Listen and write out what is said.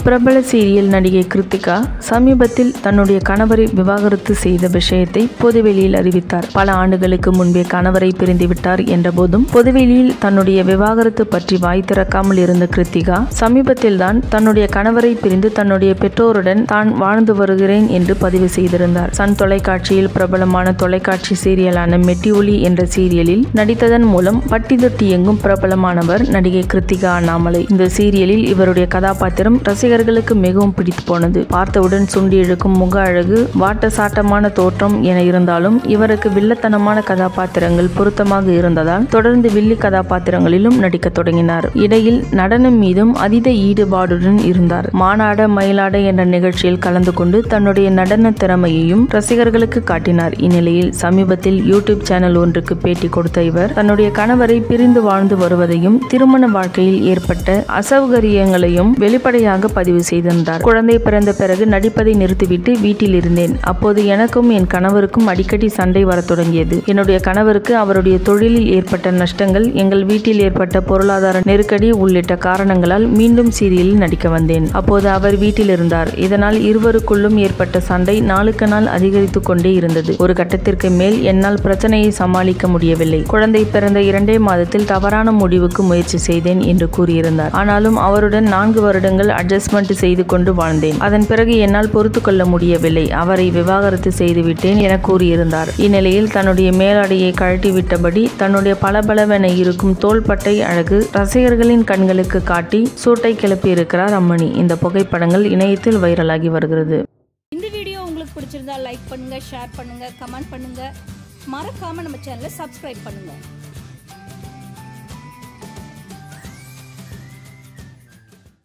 பிரபல சீரியல் நடிகை கிருத்திகா சமீபத்தில் தன்னுடைய கணவரை விவாகரத்து செய்த விஷயத்தை பொதுவெளியில் அறிவித்தார் பல ஆண்டுகளுக்கு முன்பே கணவரை பிரிந்துவிட்டார் என்ற போதும் பொதுவெளியில் தன்னுடைய விவாகரத்து பற்றி வாய் திறக்காமல் இருந்த கிருத்திகா சமீபத்தில் தான் தன்னுடைய கணவரை பிரிந்து தன்னுடைய பெற்றோருடன் தான் வாழ்ந்து வருகிறேன் என்று பதிவு செய்திருந்தார் சன் தொலைக்காட்சியில் பிரபலமான தொலைக்காட்சி சீரியலான மெட்டி ஒலி என்ற சீரியலில் நடித்ததன் மூலம் பட்டி தொட்டி எங்கும் பிரபலமானவர் நடிகை கிருத்திகா அண்ணாமலை இந்த சீரியலில் இவருடைய கதாபாத்திரம் ரசிகர்களுக்கு மிகவும் பிடித்து போனது பார்த்தவுடன் சுண்டி இழுக்கும் முக அழகு வாட்ட சாட்டமான தோற்றம் என இருந்தாலும் இவருக்கு வில்லத்தனமான கதாபாத்திரங்கள் பொருத்தமாக இருந்ததால் தொடர்ந்து வில்லி கதாபாத்திரங்களிலும் நடிக்க தொடங்கினார் இடையில் நடனம் மீதும் அதீத ஈடுபாடுடன் இருந்தார் மானாட மயிலாட என்ற நிகழ்ச்சியில் கலந்து கொண்டு தன்னுடைய நடன திறமையையும் ரசிகர்களுக்கு காட்டினார் இந்நிலையில் சமீபத்தில் யூடியூப் சேனல் ஒன்றுக்கு பேட்டி கொடுத்த இவர் தன்னுடைய கணவரை பிரிந்து வாழ்ந்து வருவதையும் திருமண வாழ்க்கையில் ஏற்பட்ட அசௌகரியங்களையும் வெளிப்படையாக பதிவு செய்திருந்தார் குழந்தை பிறந்த பிறகு நடிப்பதை நிறுத்திவிட்டு வீட்டில் இருந்தேன் அப்போது எனக்கும் என் கணவருக்கும் அடிக்கடி சண்டை வரத் தொடங்கியது என்னுடைய கணவருக்கு அவருடைய தொழிலில் ஏற்பட்ட நஷ்டங்கள் எங்கள் வீட்டில் ஏற்பட்ட பொருளாதார நெருக்கடி உள்ளிட்ட காரணங்களால் மீண்டும் சீரியலில் நடிக்க வந்தேன் அப்போது அவர் வீட்டில் இருந்தார் இதனால் இருவருக்குள்ளும் ஏற்பட்ட சண்டை நாளுக்கு நாள் அதிகரித்துக் கொண்டே இருந்தது ஒரு கட்டத்திற்கு மேல் என்னால் பிரச்சனையை சமாளிக்க முடியவில்லை குழந்தை பிறந்த இரண்டே மாதத்தில் தவறான முடிவுக்கு முயற்சி செய்தேன் என்று கூறியிருந்தார் ஆனாலும் அவருடன் நான்கு வருடங்கள் அட்ஜஸ்ட்மெண்ட் செய்து கொண்டு வாழ்ந்தேன் அதன் பிறகு என்னால் பொறுத்து கொள்ள முடியவில்லை அவரை விவாகரத்து செய்துவிட்டேன் என கூறியிருந்தார் இந்நிலையில் தன்னுடைய மேலாடையை கழட்டிவிட்டபடி தன்னுடைய பளபளவென இருக்கும் தோள்பட்டை அழகு ரசிகர்களின் கண்களுக்கு காட்டி சூட்டை கிளப்பியிருக்கிறார் அம்மணி இந்த புகைப்படங்கள் இணையத்தில் வைரலாகி வருகிறது இந்த வீடியோ உங்களுக்கு பிடிச்சிருந்தா லைக் பண்ணுங்க ஷேர் பண்ணுங்க கமெண்ட் பண்ணுங்க மறக்காம நம்ம சேனலை சப்ஸ்கிரைப் பண்ணுங்க